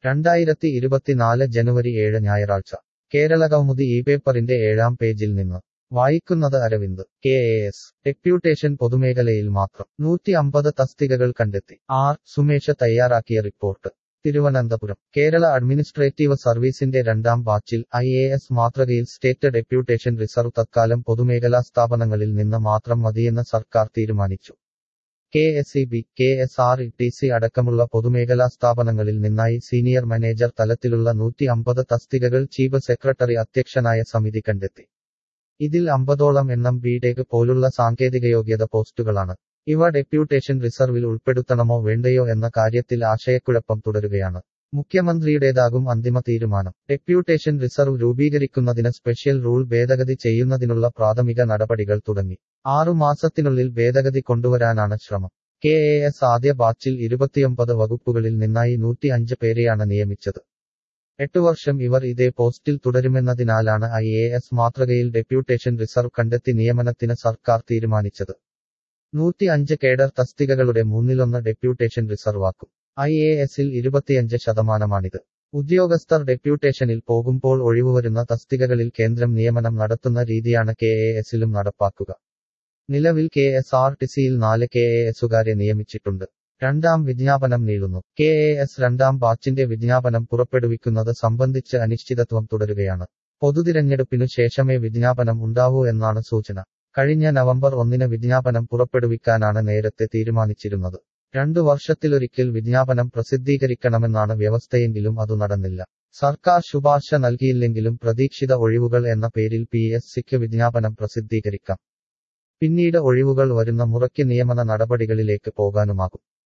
രണ്ടായിരത്തി ഇരുപത്തിനാല് ജനുവരി ഏഴ് ഞായറാഴ്ച കേരളകൗമുദി ഈ പേപ്പറിന്റെ ഏഴാം പേജിൽ നിന്ന് വായിക്കുന്നത് Aravind K A S deputation പൊതുമേഖലയിൽ മാത്രം നൂറ്റി അമ്പത് തസ്തികകൾ കണ്ടെത്തി ആർ സുമേഷ് തയ്യാറാക്കിയ റിപ്പോർട്ട് തിരുവനന്തപുരം കേരള അഡ്മിനിസ്ട്രേറ്റീവ് സർവീസിന്റെ രണ്ടാം ബാച്ചിൽ ഐ എ എസ് മാതൃകയിൽ സ്റ്റേറ്റ് ഡെപ്യൂട്ടേഷൻ റിസർവ് തത്കാലം പൊതുമേഖലാ സ്ഥാപനങ്ങളിൽ നിന്ന് മാത്രം മതിയെന്ന് സർക്കാർ തീരുമാനിച്ചു K S E B K S R T C സി അടക്കമുള്ള പൊതുമേഖലാ സ്ഥാപനങ്ങളിൽ നിന്നായി സീനിയർ മാനേജർ തലത്തിലുള്ള നൂറ്റി അമ്പത് തസ്തികകൾ ചീഫ് സെക്രട്ടറി അധ്യക്ഷനായ സമിതി കണ്ടെത്തി ഇതിൽ അമ്പതോളം എണ്ണം ബിടെക് പോലുള്ള സാങ്കേതികയോഗ്യത പോസ്റ്റുകളാണ് ഇവ ഡെപ്യൂട്ടേഷൻ റിസർവിൽ ഉൾപ്പെടുത്തണമോ വേണ്ടയോ എന്ന കാര്യത്തിൽ ആശയക്കുഴപ്പം തുടരുകയാണ് മുഖ്യമന്ത്രിയുടേതാകും അന്തിമ തീരുമാനം ഡെപ്യൂട്ടേഷൻ റിസർവ് രൂപീകരിക്കുന്നതിന് സ്പെഷ്യൽ റൂൾ ഭേദഗതി ചെയ്യുന്നതിനുള്ള പ്രാഥമിക നടപടികൾ തുടങ്ങി ആറുമാസത്തിനുള്ളിൽ ഭേദഗതി കൊണ്ടുവരാനാണ് ശ്രമം കെ എ എസ് ആദ്യ ബാച്ചിൽ ഇരുപത്തിയൊമ്പത് വകുപ്പുകളിൽ നിന്നായി നൂറ്റി അഞ്ച് പേരെയാണ് നിയമിച്ചത് എട്ടു വർഷം ഇവർ ഇതേ പോസ്റ്റിൽ തുടരുമെന്നതിനാലാണ് ഐ എ എസ് മാതൃകയിൽ ഡെപ്യൂട്ടേഷൻ റിസർവ് കണ്ടെത്തി നിയമനത്തിന് സർക്കാർ തീരുമാനിച്ചത് നൂറ്റി അഞ്ച് കേഡർ തസ്തികകളുടെ മൂന്നിലൊന്ന് ഡെപ്യൂട്ടേഷൻ റിസർവാക്കും ഐ എ എസിൽ ഇരുപത്തിയഞ്ച് ശതമാനമാണിത് ഉദ്യോഗസ്ഥർ ഡെപ്യൂട്ടേഷനിൽ പോകുമ്പോൾ ഒഴിവുവരുന്ന തസ്തികകളിൽ കേന്ദ്രം നിയമനം നടത്തുന്ന രീതിയാണ് കെ എ എസിലും നടപ്പാക്കുക നിലവിൽ കെ എസ് ആർ ടി സിയിൽ നാല് കെ എ എസുകാരെ നിയമിച്ചിട്ടുണ്ട് രണ്ടാം വിജ്ഞാപനം നീളുന്നു കെ എ എസ് രണ്ടാം ബാച്ചിന്റെ വിജ്ഞാപനം പുറപ്പെടുവിക്കുന്നത് സംബന്ധിച്ച് അനിശ്ചിതത്വം തുടരുകയാണ് പൊതുതിരഞ്ഞെടുപ്പിനു ശേഷമേ വിജ്ഞാപനം ഉണ്ടാവൂ എന്നാണ് സൂചന കഴിഞ്ഞ നവംബർ ഒന്നിന് വിജ്ഞാപനം പുറപ്പെടുവിക്കാനാണ് നേരത്തെ തീരുമാനിച്ചിരുന്നത് രണ്ടു വർഷത്തിലൊരിക്കൽ വിജ്ഞാപനം പ്രസിദ്ധീകരിക്കണമെന്നാണ് വ്യവസ്ഥയെങ്കിലും അതു നടന്നില്ല സർക്കാർ ശുപാർശ നൽകിയില്ലെങ്കിലും പ്രതീക്ഷിത ഒഴിവുകൾ എന്ന പേരിൽ പി എസ് സിക്ക് വിജ്ഞാപനം പ്രസിദ്ധീകരിക്കാം പിന്നീട് ഒഴിവുകൾ വരുന്ന മുറയ്ക്ക് നിയമന നടപടികളിലേക്ക് പോകാനുമാകും